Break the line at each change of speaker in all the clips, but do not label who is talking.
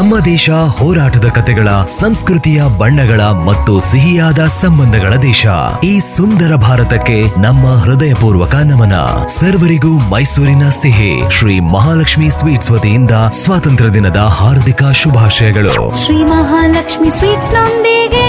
ನಮ್ಮ ದೇಶ ಹೋರಾಟದ ಕತೆಗಳ ಸಂಸ್ಕೃತಿಯ ಬಣ್ಣಗಳ ಮತ್ತು ಸಿಹಿಯಾದ ಸಂಬಂಧಗಳ ದೇಶ ಈ ಸುಂದರ ಭಾರತಕ್ಕೆ ನಮ್ಮ ಹೃದಯಪೂರ್ವಕ ನಮನ ಸರ್ವರಿಗೂ ಮೈಸೂರಿನ ಸಿಹಿ ಶ್ರೀ ಮಹಾಲಕ್ಷ್ಮಿ ಸ್ವೀಟ್ಸ್ ವತಿಯಿಂದ ಸ್ವಾತಂತ್ರ್ಯ ದಿನದ ಹಾರ್ದಿಕ ಶುಭಾಶಯಗಳು
ಶ್ರೀ ಮಹಾಲಕ್ಷ್ಮಿ ಸ್ವೀಟ್ಸ್ ನೊಂದಿಗೆ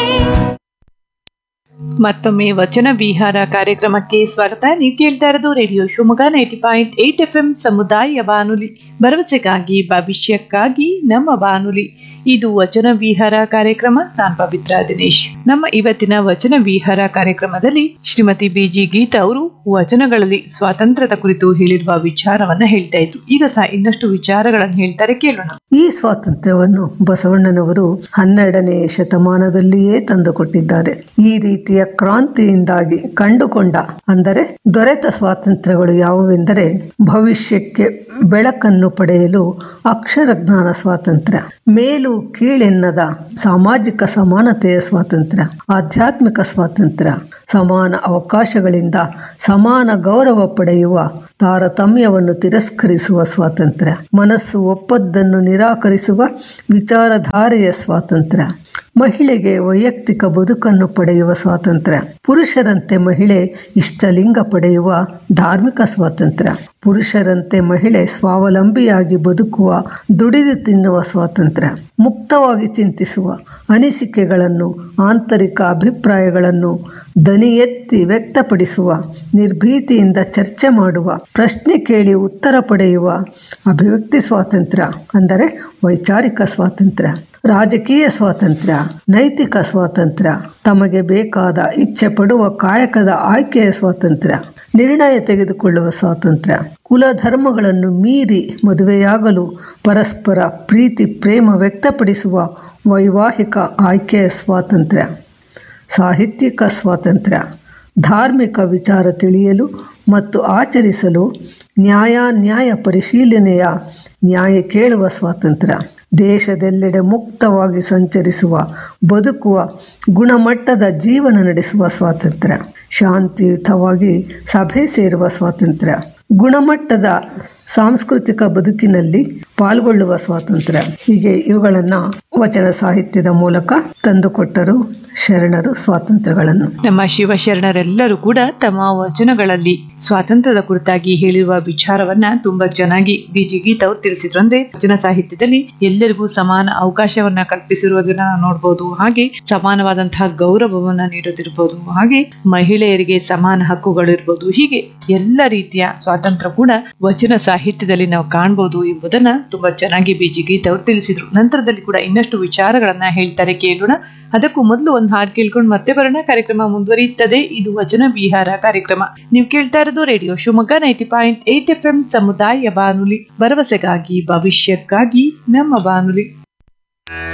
ಮತ್ತೊಮ್ಮೆ ವಚನ ವಿಹಾರ ಕಾರ್ಯಕ್ರಮಕ್ಕೆ ಸ್ವಾಗತ ನೀವು ಕೇಳ್ತಾ ಇರೋದು radio Shivamogga ninety point eight F M ಸಮುದಾಯ ಬಾನುಲಿ ಭರವಸೆಗಾಗಿ ಭವಿಷ್ಯಕ್ಕಾಗಿ ನಮ್ಮ ಬಾನುಲಿ ಇದು ವಚನ ವಿಹಾರ ಕಾರ್ಯಕ್ರಮ ನಾನ್ ಪವಿತ್ರ ದಿನೇಶ್ ನಮ್ಮ ಇವತ್ತಿನ ವಚನ ವಿಹಾರ ಕಾರ್ಯಕ್ರಮದಲ್ಲಿ ಶ್ರೀಮತಿ ಬಿಜಿ ಗೀತಾ ಅವರು ವಚನಗಳಲ್ಲಿ ಸ್ವಾತಂತ್ರ್ಯದ ಕುರಿತು ಹೇಳಿರುವ ವಿಚಾರವನ್ನ ಹೇಳ್ತಾ ಇದ್ರು ಈಗ ಸಹ ಇನ್ನಷ್ಟು ವಿಚಾರಗಳನ್ನು ಹೇಳ್ತಾರೆ ಕೇಳೋಣ
ಈ ಸ್ವಾತಂತ್ರ್ಯವನ್ನು ಬಸವಣ್ಣನವರು ಹನ್ನೆರಡನೇ ಶತಮಾನದಲ್ಲಿಯೇ ತಂದುಕೊಟ್ಟಿದ್ದಾರೆ ಈ ರೀತಿಯ ಕ್ರಾಂತಿಯಿಂದಾಗಿ ಕಂಡುಕೊಂಡ ಅಂದರೆ ದೊರೆತ ಸ್ವಾತಂತ್ರ್ಯಗಳು ಯಾವುವೆಂದರೆ ಭವಿಷ್ಯಕ್ಕೆ ಬೆಳಕನ್ನು ಪಡೆಯಲು ಅಕ್ಷರ ಜ್ಞಾನ ಸ್ವಾತಂತ್ರ್ಯ ಮೇಲು ಕೀಳೆನ್ನದ ಸಾಮಾಜಿಕ ಸಮಾನತೆಯ ಸ್ವಾತಂತ್ರ್ಯ ಆಧ್ಯಾತ್ಮಿಕ ಸ್ವಾತಂತ್ರ್ಯ ಸಮಾನ ಅವಕಾಶಗಳಿಂದ ಸಮಾನ ಗೌರವ ಪಡೆಯುವ ತಾರತಮ್ಯವನ್ನು ತಿರಸ್ಕರಿಸುವ ಸ್ವಾತಂತ್ರ್ಯ ಮನಸ್ಸು ಒಪ್ಪದ್ದನ್ನು ನಿರಾಕರಿಸುವ ವಿಚಾರಧಾರೆಯ ಸ್ವಾತಂತ್ರ್ಯ ಮಹಿಳೆಗೆ ವೈಯಕ್ತಿಕ ಬದುಕನ್ನು ಪಡೆಯುವ ಸ್ವಾತಂತ್ರ್ಯ ಪುರುಷರಂತೆ ಮಹಿಳೆ ಇಷ್ಟಲಿಂಗ ಪಡೆಯುವ ಧಾರ್ಮಿಕ ಸ್ವಾತಂತ್ರ್ಯ ಪುರುಷರಂತೆ ಮಹಿಳೆ ಸ್ವಾವಲಂಬಿಯಾಗಿ ಬದುಕುವ ದುಡಿದು ತಿನ್ನುವ ಸ್ವಾತಂತ್ರ್ಯ ಮುಕ್ತವಾಗಿ ಚಿಂತಿಸುವ ಅನಿಸಿಕೆಗಳನ್ನು ಆಂತರಿಕ ಅಭಿಪ್ರಾಯಗಳನ್ನು ದನಿ ಎತ್ತಿ ವ್ಯಕ್ತಪಡಿಸುವ ನಿರ್ಭೀತಿಯಿಂದ ಚರ್ಚೆ ಮಾಡುವ ಪ್ರಶ್ನೆ ಕೇಳಿ ಉತ್ತರ ಪಡೆಯುವ ಅಭಿವ್ಯಕ್ತಿ ಸ್ವಾತಂತ್ರ್ಯ ಅಂದರೆ ವೈಚಾರಿಕ ಸ್ವಾತಂತ್ರ್ಯ ರಾಜಕೀಯ ಸ್ವಾತಂತ್ರ್ಯ ನೈತಿಕ ಸ್ವಾತಂತ್ರ್ಯ ತಮಗೆ ಬೇಕಾದ ಇಚ್ಛೆ ಪಡುವ ಕಾಯಕದ ಆಯ್ಕೆಯ ಸ್ವಾತಂತ್ರ್ಯ ನಿರ್ಣಯ ತೆಗೆದುಕೊಳ್ಳುವ ಸ್ವಾತಂತ್ರ್ಯ ಕುಲ ಧರ್ಮಗಳನ್ನು ಮೀರಿ ಮದುವೆಯಾಗಲು ಪರಸ್ಪರ ಪ್ರೀತಿ ಪ್ರೇಮ ವ್ಯಕ್ತಪಡಿಸುವ ವೈವಾಹಿಕ ಆಯ್ಕೆಯ ಸ್ವಾತಂತ್ರ್ಯ ಸಾಹಿತ್ಯಿಕ ಸ್ವಾತಂತ್ರ್ಯ ಧಾರ್ಮಿಕ ವಿಚಾರ ತಿಳಿಯಲು ಮತ್ತು ಆಚರಿಸಲು ನ್ಯಾಯ ನ್ಯಾಯ ಪರಿಶೀಲನೆಯ ನ್ಯಾಯ ಕೇಳುವ ಸ್ವಾತಂತ್ರ್ಯ ದೇಶದೆಲ್ಲೆಡೆ ಮುಕ್ತವಾಗಿ ಸಂಚರಿಸುವ ಬದುಕುವ ಗುಣಮಟ್ಟದ ಜೀವನ ನಡೆಸುವ ಸ್ವಾತಂತ್ರ್ಯ ಶಾಂತಿಯುತವಾಗಿ ಸಭೆ ಸೇರುವ ಸ್ವಾತಂತ್ರ್ಯ ಗುಣಮಟ್ಟದ ಸಾಂಸ್ಕೃತಿಕ ಬದುಕಿನಲ್ಲಿ ಪಾಲ್ಗೊಳ್ಳುವ ಸ್ವಾತಂತ್ರ್ಯ ಹೀಗೆ ಇವುಗಳನ್ನು ವಚನ ಸಾಹಿತ್ಯದ ಮೂಲಕ ತಂದುಕೊಟ್ಟರು ಶರಣರು ಸ್ವಾತಂತ್ರ್ಯಗಳನ್ನು
ನಮ್ಮ ಶಿವಶರಣರೆಲ್ಲರೂ ಕೂಡ ತಮ್ಮ ವಚನಗಳಲ್ಲಿ ಸ್ವಾತಂತ್ರ್ಯದ ಕುರಿತಾಗಿ ಹೇಳಿರುವ ವಿಚಾರವನ್ನ ತುಂಬಾ ಚೆನ್ನಾಗಿ ಬಿಜಿ ಗೀತಾ ಅವರು ತಿಳಿಸಿದ್ರು ಅಂದ್ರೆ ವಚನ ಸಾಹಿತ್ಯದಲ್ಲಿ ಎಲ್ಲರಿಗೂ ಸಮಾನ ಅವಕಾಶವನ್ನ ಕಲ್ಪಿಸಿರುವುದನ್ನ ನಾವು ನೋಡ್ಬೋದು ಹಾಗೆ ಸಮಾನವಾದಂತಹ ಗೌರವವನ್ನ ನೀಡುತ್ತಿರ್ಬೋದು ಹಾಗೆ ಮಹಿಳೆಯರಿಗೆ ಸಮಾನ ಹಕ್ಕುಗಳು ಇರ್ಬೋದು ಹೀಗೆ ಎಲ್ಲ ರೀತಿಯ ಸ್ವಾತಂತ್ರ್ಯ ಕೂಡ ವಚನ ಸಾಹಿತ್ಯದಲ್ಲಿ ನಾವು ಕಾಣ್ಬೋದು ಎಂಬುದನ್ನ ತುಂಬಾ ಚೆನ್ನಾಗಿ ಬಿಜಿ ಗೀತಾ ಅವರು ತಿಳಿಸಿದ್ರು ನಂತರದಲ್ಲಿ ಕೂಡ ಇನ್ನಷ್ಟು ವಿಚಾರಗಳನ್ನ ಹೇಳ್ತಾರೆ ಕೇಳೋಣ ಅದಕ್ಕೂ ಮೊದಲು ಒಂದು ಹಾಡು ಕೇಳ್ಕೊಂಡು ಮತ್ತೆ ಬರೋಣ ಕಾರ್ಯಕ್ರಮ ಮುಂದುವರಿಯುತ್ತದೆ ಇದು ವಚನ ವಿಹಾರ ಕಾರ್ಯಕ್ರಮ ನೀವು ಕೇಳ್ತಾ ಇರೋದು radio Shivamogga ninety point eight F M ಸಮುದಾಯ ಬಾನುಲಿ ಭರವಸೆಗಾಗಿ ಭವಿಷ್ಯಕ್ಕಾಗಿ ನಮ್ಮ ಬಾನುಲಿ